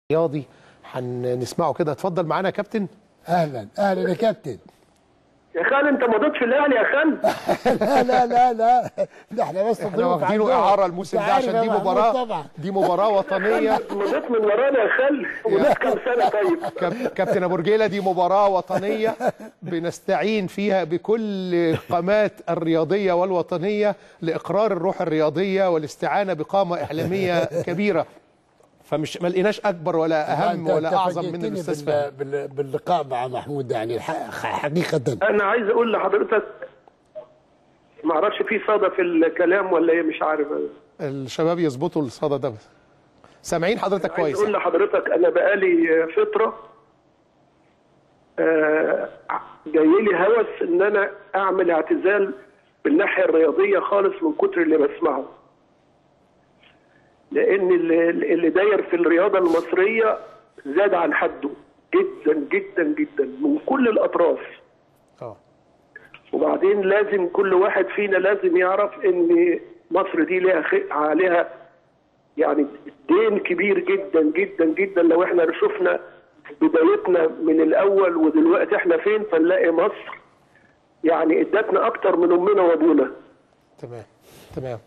رياضي هنسمعه كده اتفضل معانا يا كابتن اهلا اهلا يا كابتن يا خال انت مضيت في الاهلي يا خال لا لا لا لا ده احنا بس احنا ضيوف واخدينه عندهم. اعاره الموسم أنت ده عارف عشان يا دي محمود مباراه طبعا دي مباراه وطنيه مضيت من ورانا يا خال مضيت كام سنه طيب كاب- كابتن ابو رجيله دي مباراه وطنيه بنستعين فيها بكل القامات الرياضيه والوطنيه لاقرار الروح الرياضيه والاستعانه بقامه اعلاميه كبيره فمش ما لقيناش اكبر ولا اهم أنت- ولا أنت اعظم من فاجئتني الاستاذ بال- فهمي بال- باللقاء مع محمود يعني الح- حقيقه انا عايز اقول لحضرتك ما اعرفش في صدى في الكلام ولا ايه مش عارف الشباب يظبطوا الصدى ده بس. سامعين حضرتك عايز كويس اقول لحضرتك انا بقالي فتره آه، جاي لي هوس ان انا اعمل اعتزال بالناحيه الرياضيه خالص من كتر اللي بسمعه لان اللي, اللي داير في الرياضه المصريه زاد عن حده جدا جدا جدا من كل الاطراف اه وبعدين لازم كل واحد فينا لازم يعرف ان مصر دي ليها خ- عليها يعني دين كبير جدا جدا جدا لو احنا شفنا بدايتنا من الاول ودلوقتي احنا فين فنلاقي مصر يعني ادتنا اكتر من امنا وابونا تمام تمام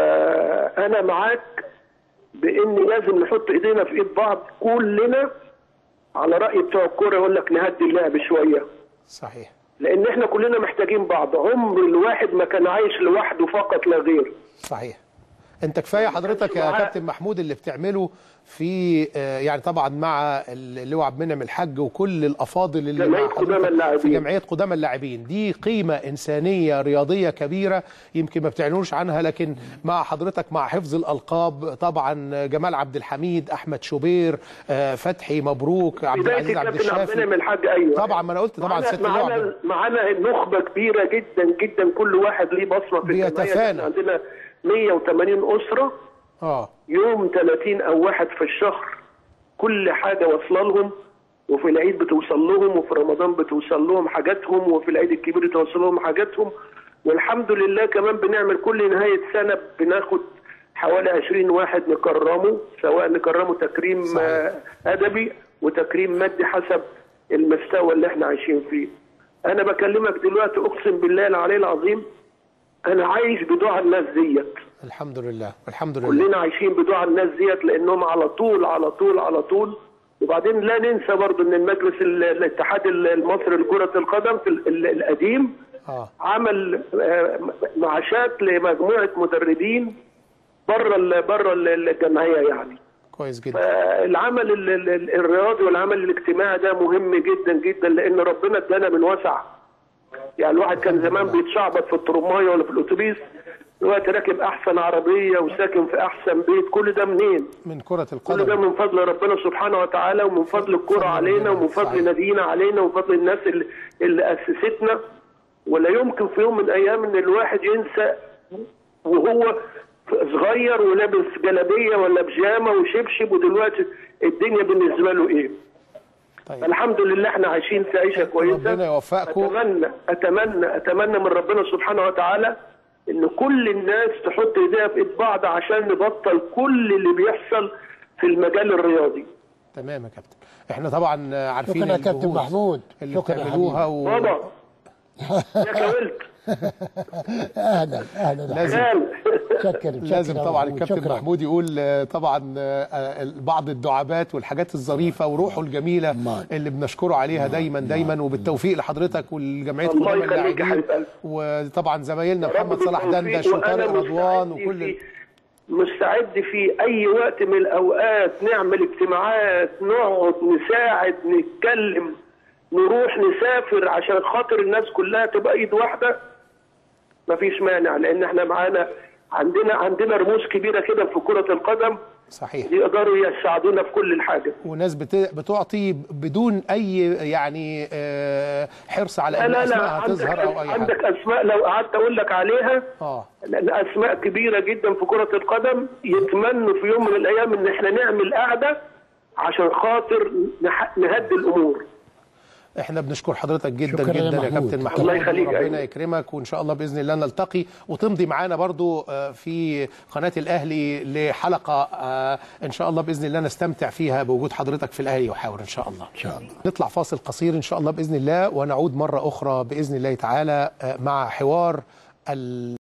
فانا معاك بان لازم نحط ايدينا في ايد بعض كلنا على راي بتوع الكوره يقول لك نهدي اللعب شويه صحيح لان احنا كلنا محتاجين بعض عمر الواحد ما كان عايش لوحده فقط لا غير صحيح انت كفايه حضرتك يا معاه. كابتن محمود اللي بتعمله في آه، يعني طبعا مع اللواء عبد المنعم الحاج وكل الافاضل اللي جمعية مع قدامى حضرتك اللاعبين. في جمعيه قدامى اللاعبين دي قيمه انسانيه رياضيه كبيره يمكن ما بتعلنوش عنها لكن مع حضرتك مع حفظ الالقاب طبعا جمال عبد الحميد احمد شوبير آه، فتحي مبروك عبد بدايه العزيز عبد الكابتن عبد المنعم الشافي الحاج ايوه طبعا ما انا قلت طبعا معانا- ست اللواء عبد معانا معانا نخبه كبيره جدا جدا كل واحد ليه بصمه في الجمعيه بيتفانى. احنا عندنا 180 اسره اه يوم 30 او واحد في الشهر كل حاجه واصله لهم وفي العيد بتوصل لهم وفي رمضان بتوصل لهم حاجاتهم وفي العيد الكبير توصل لهم حاجاتهم والحمد لله كمان بنعمل كل نهايه سنه بناخد حوالي 20 واحد نكرمه سواء نكرمه تكريم صحيح. آه، ادبي وتكريم مادي حسب المستوى اللي احنا عايشين فيه. انا بكلمك دلوقتي اقسم بالله العلي العظيم انا عايش بدعاء الناس ديت. الحمد لله الحمد لله كلنا عايشين بدعاء الناس ديت لانهم على طول على طول على طول وبعدين لا ننسى برضو ان المجلس ال- الاتحاد المصري لكره القدم في ال- ال- القديم اه عمل آه، معاشات لمجموعه مدربين بره ال- بره ال- الجمعيه يعني كويس جدا العمل ال- ال- الرياضي والعمل الاجتماعي ده مهم جدا جدا لان ربنا ادانا من وسع يعني الواحد كان زمان بيتشعبط في الترمايه ولا في الاتوبيس دلوقتي راكب احسن عربيه وساكن في احسن بيت كل ده منين؟ من كره كل ده القدم من فضل ربنا سبحانه وتعالى ومن فضل الكرة فضل علينا ربنا، ومن صحيح. فضل نادينا علينا ومن فضل الناس اللي, اللي أسستنا ولا يمكن في يوم من الأيام إن الواحد ينسى وهو صغير ولابس جلابية ولا بيجامة وشبشب ودلوقتي الدنيا بالنسبة له إيه؟ طيب الحمد لله احنا عايشين في عيشة كويسة ربنا يوفقكم اتمنى اتمنى اتمنى من ربنا سبحانه وتعالى ان كل الناس تحط ايديها في ايد بعض عشان نبطل كل اللي بيحصل في المجال الرياضي تمام يا كابتن احنا طبعا عارفين شكرا يا كابتن الجهود محمود اللي شكرا يا بتعملوها حبيبي و... بابا يا كولت اهلا اهلا لازم خال شكرا لازم شكرا يا طبعا محمود، الكابتن شكرا. محمود يقول آه، طبعا آه، آه، بعض الدعابات والحاجات الظريفه وروحه الجميله أمال. اللي بنشكره عليها دايما دايما وبالتوفيق لحضرتك والجمعيه الله قدام يخليك يا اللاعبين حبيب قلبي. وطبعا زمايلنا محمد رب صلاح بالتوفيق، دندش وأنا وطارق رضوان مستعد وكل في- مستعد في اي وقت من الاوقات نعمل اجتماعات نقعد نساعد نتكلم نروح نسافر عشان خاطر الناس كلها تبقى ايد واحده مفيش مانع لان احنا معانا عندنا عندنا رموز كبيره كده في كره القدم صحيح يقدروا يساعدونا في كل الحاجه وناس بت... بتعطي بدون اي يعني آه، حرص على لا ان لا لا اسمائها عندك تظهر او اي عندك حاجه اسماء لو قعدت اقول لك عليها اه لان اسماء كبيره جدا في كره القدم يتمنوا في يوم من الايام ان احنا نعمل قعده عشان خاطر نح- نهدي الامور احنا بنشكر حضرتك جدا شكرا يا جدا يا محمود. كابتن محمود الله يخليك، ربنا أيوة. يكرمك وان شاء الله باذن الله نلتقي وتمضي معانا برضو آه، في قناه الاهلي لحلقه آه، ان شاء الله باذن الله نستمتع فيها بوجود حضرتك في الاهلي يحاور ان شاء الله ان شاء الله نطلع فاصل قصير ان شاء الله باذن الله ونعود مره اخرى باذن الله تعالى آه، مع حوار ال